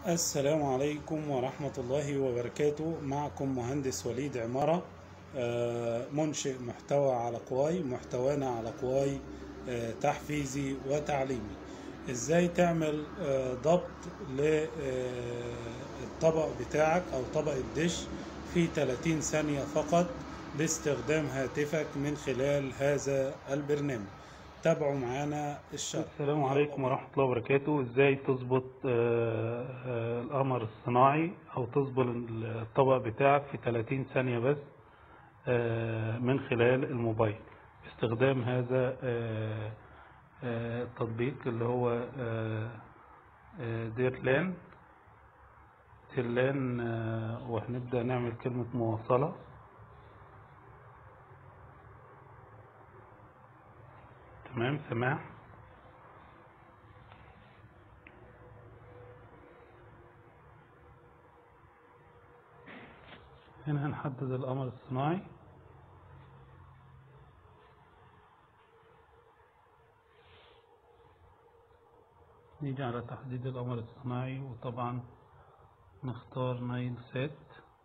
السلام عليكم ورحمة الله وبركاته معكم مهندس وليد عمارة آه، منشئ محتوى على قواي محتوانا على قواي آه، تحفيزي وتعليمي ازاي تعمل آه، ضبط للطبق بتاعك او طبق الدش في 30 ثانية فقط باستخدام هاتفك من خلال هذا البرنامج تابعوا معانا الشرح السلام عليكم ورحمة الله وبركاته ازاي تظبط آه، آه، القمر الصناعي او تظبط الطبق بتاعك في 30 ثانية بس آه، من خلال الموبايل باستخدام هذا آه، آه، التطبيق اللي هو آه، آه، ديرلان ديرلان آه، وهنبدأ نعمل كلمة مواصلة تمام سماح هنا هنحدد القمر الصناعي نيجي على تحديد القمر الصناعي وطبعا نختار نايل سات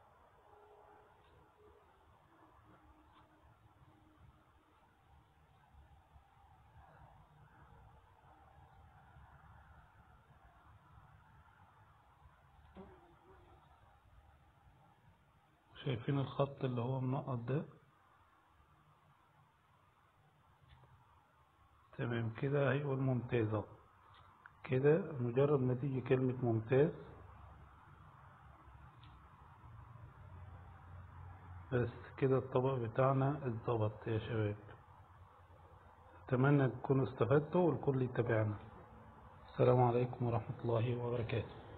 شايفين الخط اللي هو منقط ده تمام كده هيقول ممتاز اهو كده مجرد ما تيجي كلمة ممتاز بس كده الطبق بتاعنا اتظبط يا شباب اتمنى تكونوا استفدتوا والكل يتابعنا السلام عليكم ورحمة الله وبركاته